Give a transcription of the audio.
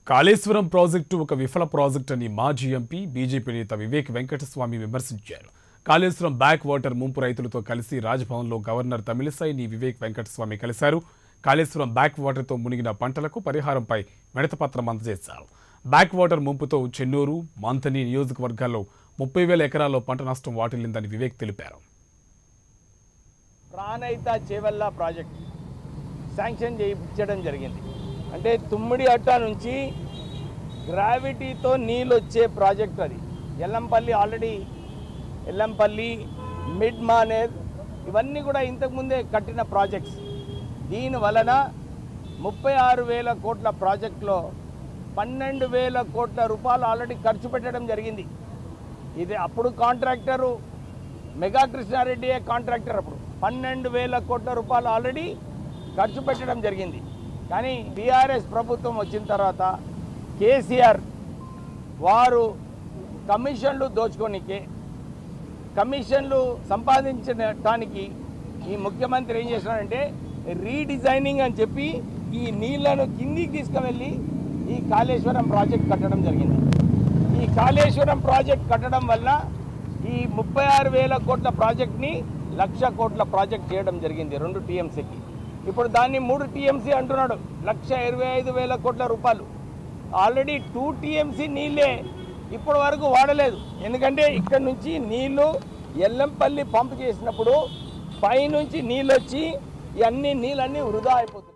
Kaleshwaram project ఒక విఫల project అని మాజీ ఎంపీ బీజేపీ నేత వివేక్ వెంకటస్వామి విమర్శించారు కాళేశ్వరం బ్యాక్ వాటర్ ముంపు రైతులతో కలిసి రాజ్భవన్లో గవర్నర్ తమిళిసైని వివేక్ వెంకటస్వామి కలిశారు కాళేశ్వరం బ్యాక్ వాటర్తో మునిగిన పంటలకు పరిహారంపై విడతపత్రం అందజేశారు బ్యాక్ వాటర్ ముంపుతో చెన్నూరు మంతని నియోజకవర్గాల్లో ముప్పై వేల ఎకరాల్లో పంట నష్టం వాటిల్లిందని వివేక్ తెలిపారు ప్రాణహిత చేవల్ల ప్రాజెక్ట్ శాంక్షన్ చేయించడం జరిగింది అంటే తుమ్మిడి అట్ట నుంచి గ్రావిటీతో నీళ్ళు వచ్చే ప్రాజెక్ట్ అది ఎల్లంపల్లి ఆల్రెడీ ఎల్లంపల్లి మిడ్ మానేర్ ఇవన్నీ కూడా ఇంతకుముందే కట్టిన ప్రాజెక్ట్స్ దీని వలన ముప్పై ఆరు వేల కోట్ల ప్రాజెక్టులో పన్నెండు వేల కోట్ల రూపాయలు ఆల్రెడీ ఖర్చు పెట్టడం జరిగింది ఇది అప్పుడు కాంట్రాక్టరు మెగా కృష్ణారెడ్డియే కాంట్రాక్టర్ అప్పుడు పన్నెండు వేల కోట్ల రూపాయలు ఆల్రెడీ ఖర్చు పెట్టడం జరిగింది కానీ టీఆర్ఎస్ ప్రభుత్వం వచ్చిన తర్వాత కేసీఆర్ వారు కమిషన్లు దోచుకోనికే కమిషన్లు సంపాదించడానికి ఈ ముఖ్యమంత్రి ఏం చేస్తున్నాడంటే రీడిజైనింగ్ అని చెప్పి ఈ నీళ్లను కిందికి తీసుకువెళ్ళి ఈ కాళేశ్వరం ప్రాజెక్ట్ కట్టడం జరిగింది ఈ కాళేశ్వరం ప్రాజెక్ట్ కట్టడం వల్ల ఈ ముప్పై ఆరు వేల కోట్ల ప్రాజెక్ట్ని లక్ష కోట్ల ప్రాజెక్ట్ చేయడం జరిగింది రెండు టీఎంసీకి ఇప్పుడు దాన్ని మూడు టీఎంసీ అంటున్నాడు లక్ష ఇరవై ఐదు వేల కోట్ల రూపాయలు ఆల్రెడీ టూ టీఎంసీ నీళ్ళే ఇప్పటి వరకు వాడలేదు ఎందుకంటే ఇక్కడ నుంచి నీళ్లు ఎల్లంపల్లి పంప్ చేసినప్పుడు పైనుంచి నీళ్ళు వచ్చి ఇవన్నీ నీళ్ళన్నీ వృధా అయిపోతుంది